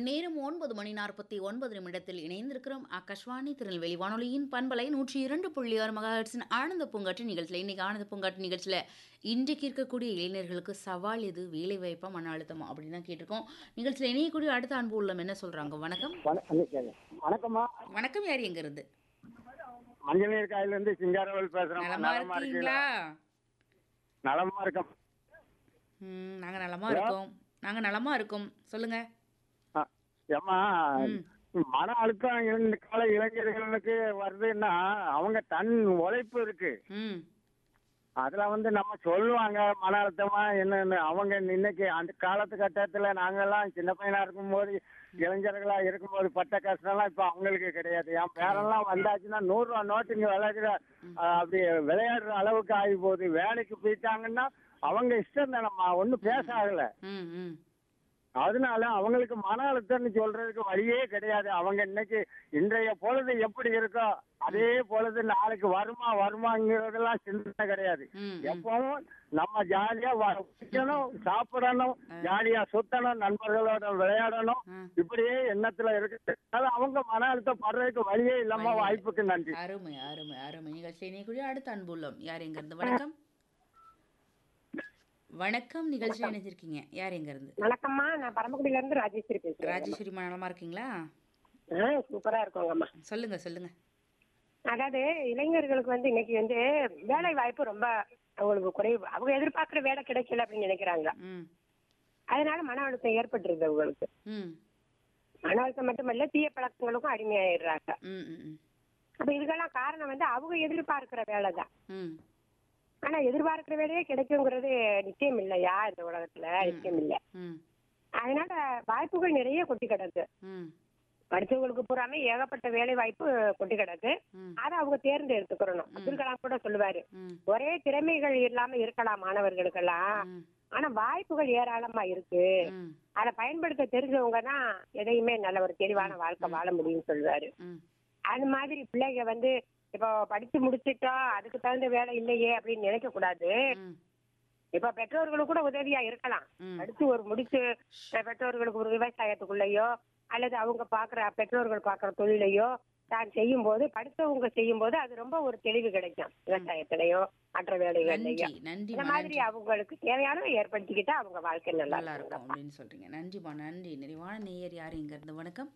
நேரம் ஒன்பது மணி நாற்பத்தி ஒன்பது நிமிடத்தில் இணைந்திருக்கிறோம் ஆகாஷ்வாணி திருநெல்வேலி வானொலியின் பண்பலை நூற்றி இரண்டு புள்ளி ஆறு மகாஹெட்ஸின் ஆனந்த பூங்காற்று நிகழ்ச்சியில் இன்னைக்கு ஆனந்த பூங்காற்று நிகழ்ச்சியில் இன்றைக்கு இருக்கக்கூடிய இளைஞர்களுக்கு சவால் எது வேலை வாய்ப்பா மன அழுத்தமா அப்படின்னு தான் கேட்டிருக்கோம் நிகழ்ச்சியில் இணையக்கூடிய அடுத்த அன்பு உள்ளம் என்ன சொல்றாங்க வணக்கம் வண- வணக்கம்மா வணக்கம் யார் எங்க இருந்து மஞ்சள் நீர் காயில இருந்து சிங்காரவேல் பேசுறேன் நலமா இருக்கீங்களா நலமா இருக்கோம் ம், நாங்க நலமா இருக்கோம் நாங்க நலமா இருக்கோம் சொல்லுங்க ஆ, ஏம்மா மன அழுத்தம் இந்த கால இளைஞர்களுக்கு வருதுன்னா அவங்க தன் உழைப்பு இருக்கு ம் அதுல வந்து நம்ம சொல்லுவாங்க மன அழுத்தமா என்னன்னு அவங்க இன்னைக்கு அந்த காலத்து கட்டத்துல நாங்கெல்லாம் சின்ன பையனா இருக்கும்போது இளைஞர்களா இருக்கும்போது பட்ட கஷ்டம்லாம் இப்ப அவங்களுக்கு கிடையாது என் பேரெல்லாம் வந்தாச்சுன்னா நூறு ரூபா நோட்டு இங்க விளையாடுற ஆ, அப்படி விளையாடுற அளவுக்கு ஆகி போகுது வேலைக்கு போயிட்டாங்கன்னா அவங்க இஷ்டம் தானம்மா ஒன்னும் பேச ஆகல ம் ம் அதனால அவங்களுக்கு மன அழுத்தம்னு சொல்றதுக்கு வழியே கிடையாது அவங்க இன்னைக்கு இன்றைய பொழுது எப்படி இருக்கோ அதே பொழுது நாளைக்கு வருமா வருமாங்கிறதெல்லாம் சிந்தனை கிடையாது ம், ம். எப்பவும் நம்ம ஜாலியா வைக்கணும் சாப்பிடணும் ஜாலியா சுத்தணும் நண்பர்களோட விளையாடணும் ம். இப்படியே எண்ணத்துல இருக்கு அது அவங்க மன அழுத்தம் படுறதுக்கு வழியே இல்லாம வாய்ப்புக்கு நன்றி அருமை அருமை அருமை நிகழ்ச்சி இணையக்கூடிய அடுத்த அன்பு உள்ளம் யார் எங்க இருந்து வணக்கம் வணக்கம் நிகழ்ச்சி இணைஞ்சிருக்கீங்க யார் எங்க இருந்து வணக்கம்மா நான் பரமக்குடியில இருந்து ராஜேஸ்வரி பேசுறேன் ராஜேஸ்வரி நலமா இருக்கீங்களா ஆ, சூப்பரா இருக்கோங்கம்மா சொல்லுங்க சொல்லுங்க அதாவது இளைஞர்களுக்கு வந்து இன்னைக்கு வந்து வேலை வாய்ப்பு ரொம்ப அவங்களுக்கு குறைவு அவங்க எதிர்பார்க்கிற வேலை கிடைக்கல அப்படின்னு நினைக்கிறாங்க ம் அதனால மன அழுத்தம் ஏற்பட்டுருது அவங்களுக்கு ம் மன அழுத்தம் மட்டுமல்ல தீய பழக்கங்களுக்கும் அடிமையாயிடுறாங்க ம் ம் ம் அப்ப இதுக்கெல்லாம் காரணம் வந்து அவங்க எதிர்பார்க்கிற வேலை தான் ம் ஆனா எதிர்பார்க்கிற வேலையே கிடைக்குங்கிறது நிச்சயம் இல்லையா இந்த உலகத்துல நிச்சயம் இல்ல ம் அதனால வாய்ப்புகள் நிறைய கொட்டி கிடக்கு ம் படிச்சவங்களுக்கு பூராமே ஏகப்பட்ட வேலை வாய்ப்பு கொட்டி கிடக்கு ம். அதை அவங்க தேர்ந்தெடுத்துக்கிறணும் அப்துல் கலாம் கூட சொல்லுவாரு ம் ஒரே திறமைகள் இல்லாம இருக்கலாம் மாணவர்களுக்கெல்லாம் ம் ஆனா வாய்ப்புகள் ஏராளமா இருக்கு ம் அதை பயன்படுத்த தெரிஞ்சவங்க தான் எதையுமே நல்ல ஒரு தெளிவான வாழ்க்கை வாழ முடியும்னு சொல்லுவாரு ம் அது மாதிரி பிள்ளைங்க வந்து இப்போ படிச்சு முடிச்சிட்டோம் அதுக்கு தகுந்த வேலை இல்லையே அப்படின்னு நினைக்க கூடாது ம் இப்ப பெற்றோர்களுக்கு கூட உதவியா இருக்கலாம் ம். படிச்சு ஒரு முடிச்சு அஹ், பெற்றோர்களுக்கு ஒரு விவசாயத்துக்குள்ளேயோ அல்லது அவங்க பாக்குற பெற்றோர்கள் பாக்குற தொழிலையோ தான் செய்யும் போது படித்தவங்க செய்யும் போது அது ரொம்ப ஒரு தெளிவு கிடைக்கும் விவசாயத்திலயோ மற்ற வேலைகள்லயோ நன்றி நன்றி இந்த மாதிரி அவங்களுக்கு தேவையானதை ஏற்படுத்திக்கிட்டா அவங்க வாழ்க்கை நல்லா நல்லா இருக்கும் இருக்கும் அப்படின்னு சொல்றீங்க நன்றிமா நன்றி நிறைவான நேயர் யார் எங்க இருந்து வணக்கம்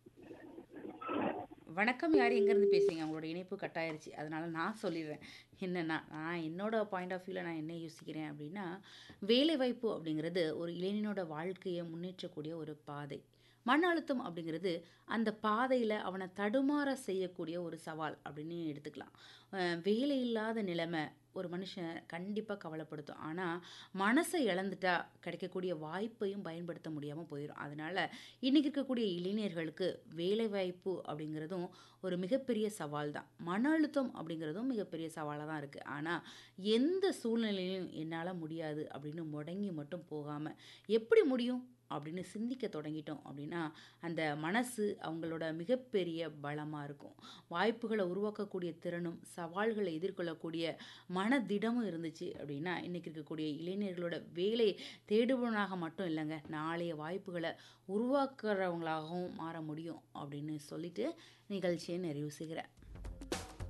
வணக்கம் யார் எங்க இருந்து பேசுறீங்க உங்களோட இணைப்பு கட்டாயிருச்சு அதனால நான் சொல்லிடுறேன் என்னன்னா நான் என்னோட பாயிண்ட் ஆஃப் வியூவில் நான் என்ன யோசிக்கிறேன் அப்படின்னா வேலைவாய்ப்பு அப்படிங்கிறது ஒரு இளைஞனோட வாழ்க்கையை முன்னேற்றக்கூடிய ஒரு பாதை மன அழுத்தம் அப்படிங்கிறது அந்த பாதையில் அவனை தடுமாற செய்யக்கூடிய ஒரு சவால் அப்படின்னு எடுத்துக்கலாம் அஹ் வேலை இல்லாத நிலைமை ஒரு மனுஷன் கண்டிப்பாக கவலைப்படுத்தும் ஆனால் மனசை இழந்துட்டா கிடைக்கக்கூடிய வாய்ப்பையும் பயன்படுத்த முடியாமல் போயிடும் அதனால் இன்றைக்கி இருக்கக்கூடிய இளைஞர்களுக்கு வேலைவாய்ப்பு அப்படிங்கிறதும் ஒரு மிகப்பெரிய சவால் தான் மன அழுத்தம் அப்படிங்கிறதும் மிகப்பெரிய சவாலாக தான் இருக்குது ஆனால் எந்த சூழ்நிலையிலும் என்னால் முடியாது அப்படின்னு முடங்கி மட்டும் போகாமல் எப்படி முடியும் அப்படின்னு சிந்திக்க தொடங்கிட்டோம் அப்படின்னா அந்த மனசு அவங்களோட மிகப்பெரிய பலமாக இருக்கும் வாய்ப்புகளை உருவாக்கக்கூடிய திறனும் சவால்களை எதிர்கொள்ளக்கூடிய மனதிடமும் இருந்துச்சு அப்படின்னா இன்றைக்கி இருக்கக்கூடிய இளைஞர்களோட வேலை தேடுபவனாக மட்டும் இல்லைங்க நாளைய வாய்ப்புகளை உருவாக்குறவங்களாகவும் மாற முடியும் அப்படின்னு சொல்லிட்டு நிகழ்ச்சியை நிறைவு செய்கிறேன்